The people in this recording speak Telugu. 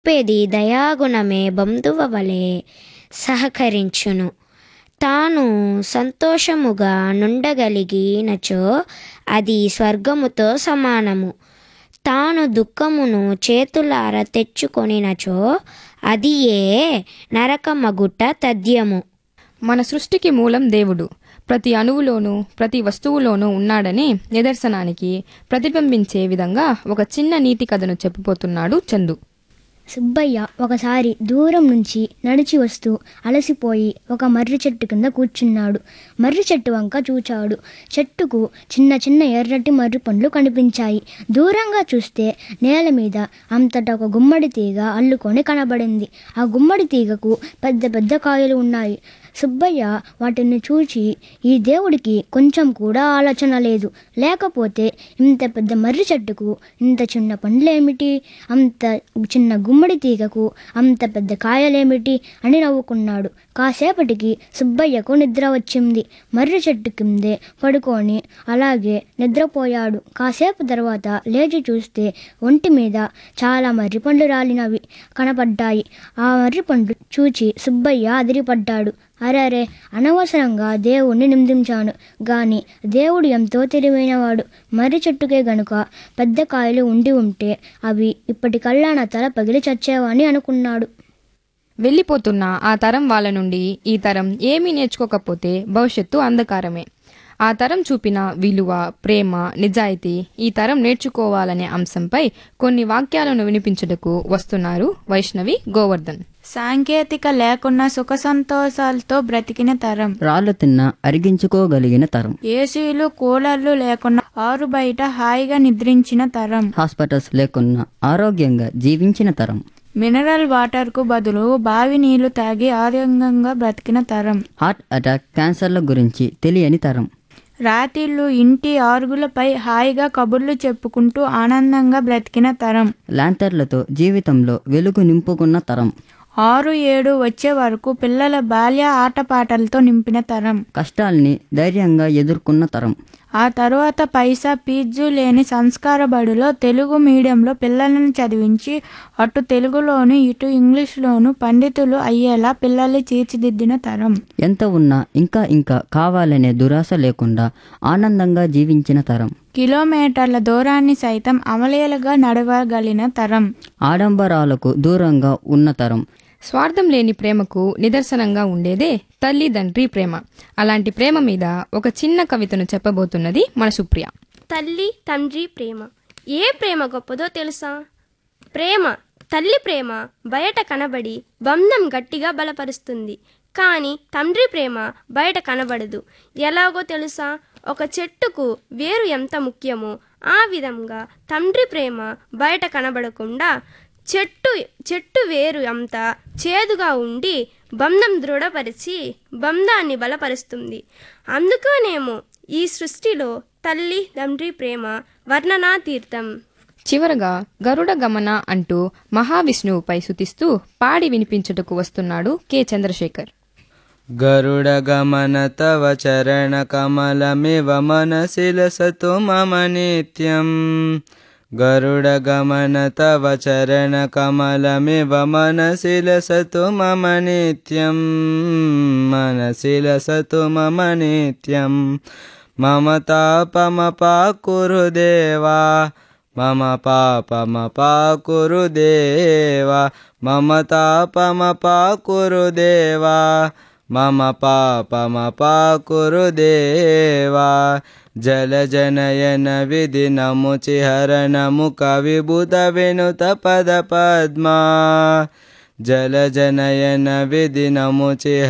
చెప్పేది దయాగుణమే బంధువ వలె సహకరించును తాను సంతోషముగా నుండగలిగినచో అది స్వర్గముతో సమానము తాను దుఃఖమును చేతులార తెచ్చుకొనినచో అది ఏ నరకమగుట తథ్యము మన సృష్టికి మూలం దేవుడు ప్రతి అణువులోనూ ప్రతి వస్తువులోనూ ఉన్నాడని నిదర్శనానికి ప్రతిబింబించే విధంగా ఒక చిన్న నీతి కథను చెప్పబోతున్నాడు చందు సుబ్బయ్య ఒకసారి దూరం నుంచి నడిచి వస్తూ అలసిపోయి ఒక మర్రి చెట్టు కింద కూర్చున్నాడు మర్రి చెట్టు వంక చూచాడు చెట్టుకు చిన్న చిన్న ఎర్రటి మర్రి పండ్లు కనిపించాయి దూరంగా చూస్తే నేల మీద అంతటా ఒక గుమ్మడి తీగ అల్లుకొని కనబడింది ఆ గుమ్మడి తీగకు పెద్ద పెద్ద కాయలు ఉన్నాయి సుబ్బయ్య వాటిని చూచి ఈ దేవుడికి కొంచెం కూడా ఆలోచన లేదు లేకపోతే ఇంత పెద్ద మర్రి చెట్టుకు ఇంత చిన్న పండ్లేమిటి అంత చిన్న గుమ్మడి తీగకు అంత పెద్ద కాయలేమిటి అని నవ్వుకున్నాడు కాసేపటికి సుబ్బయ్యకు నిద్ర వచ్చింది మర్రి చెట్టు కిందే పడుకొని అలాగే నిద్రపోయాడు కాసేపు తర్వాత లేచి చూస్తే ఒంటి మీద చాలా మర్రి పండ్లు రాలినవి కనపడ్డాయి ఆ మర్రి పండ్లు చూచి సుబ్బయ్య అదిరిపడ్డాడు అరే అనవసరంగా దేవుణ్ణి నిందించాను గాని దేవుడు ఎంతో తెలివైనవాడు మర్రి చెట్టుకే గనుక పెద్ద కాయలు ఉండి ఉంటే అవి ఇప్పటికల్లా నా తల పగిలి చచ్చేవని అనుకున్నాడు వెళ్ళిపోతున్న ఆ తరం వాళ్ళ నుండి ఈ తరం ఏమీ నేర్చుకోకపోతే భవిష్యత్తు అంధకారమే ఆ తరం చూపిన విలువ ప్రేమ నిజాయితీ ఈ తరం నేర్చుకోవాలనే అంశంపై కొన్ని వాక్యాలను వినిపించుటకు వస్తున్నారు వైష్ణవి గోవర్ధన్ సాంకేతిక లేకున్నా సుఖ సంతోషాలతో బ్రతికిన తరం రాళ్ళు తిన్నా అరిగించుకోగలిగిన తరం ఏసీలు కూలర్లు లేకున్నా ఆరు బయట హాయిగా నిద్రించిన తరం హాస్పిటల్స్ లేకున్నా ఆరోగ్యంగా జీవించిన తరం మినరల్ వాటర్కు బదులు బావి నీళ్లు తాగి ఆరోగ్యంగా బ్రతికిన తరం హార్ట్ అటాక్ క్యాన్సర్ల గురించి తెలియని తరం రాత్రిళ్ళు ఇంటి ఆరుగులపై హాయిగా కబుర్లు చెప్పుకుంటూ ఆనందంగా బ్రతికిన తరం ల్యాంతర్లతో జీవితంలో వెలుగు నింపుకున్న తరం ఆరు ఏడు వచ్చే వరకు పిల్లల బాల్య ఆటపాటలతో నింపిన తరం కష్టాల్ని ధైర్యంగా ఎదుర్కొన్న తరం ఆ తరువాత పైసా పీజు లేని సంస్కార బడిలో తెలుగు మీడియంలో పిల్లలను చదివించి అటు తెలుగులోను ఇటు ఇంగ్లీష్లోను పండితులు అయ్యేలా పిల్లల్ని తీర్చిదిద్దిన తరం ఎంత ఉన్నా ఇంకా ఇంకా కావాలనే దురాశ లేకుండా ఆనందంగా జీవించిన తరం కిలోమీటర్ల దూరాన్ని సైతం అమలేలుగా నడవగలిగిన తరం ఆడంబరాలకు దూరంగా ఉన్న తరం స్వార్థం లేని ప్రేమకు నిదర్శనంగా ఉండేదే తల్లిదండ్రి ప్రేమ అలాంటి ప్రేమ మీద ఒక చిన్న కవితను చెప్పబోతున్నది మన సుప్రియ తల్లి తండ్రి ప్రేమ ఏ ప్రేమ గొప్పదో తెలుసా ప్రేమ తల్లి ప్రేమ బయట కనబడి బంధం గట్టిగా బలపరుస్తుంది కానీ తండ్రి ప్రేమ బయట కనబడదు ఎలాగో తెలుసా ఒక చెట్టుకు వేరు ఎంత ముఖ్యమో ఆ విధంగా తండ్రి ప్రేమ బయట కనబడకుండా చెట్టు చెట్టు వేరు అంత చేదుగా ఉండి బంధం దృఢపరిచి బంధాన్ని బలపరుస్తుంది అందుకనేమో ఈ సృష్టిలో తల్లి తండ్రి ప్రేమ వర్ణనాతీర్థం చివరగా గరుడ గమన అంటూ మహావిష్ణువుపై సుతిస్తూ పాడి వినిపించుటకు వస్తున్నాడు కె చంద్రశేఖర్ गरुडगमन तव चरणकमलमिव मनसि लसतु मम नित्यम् गरुडगमन तव चरणकमलमिव मनसि लसतु मम नित्यं मनसि लसतु मम नित्यं मम तापमपाकुरु देवा मम पापमपाकुरु देवा मम तापमपाकुरु देवा मम पापमपाकुरु देवा जलजनयन विधिनमुचिहरणमुखविबुधविनुतपदपद्मा जलजनयन विधिनमुचिह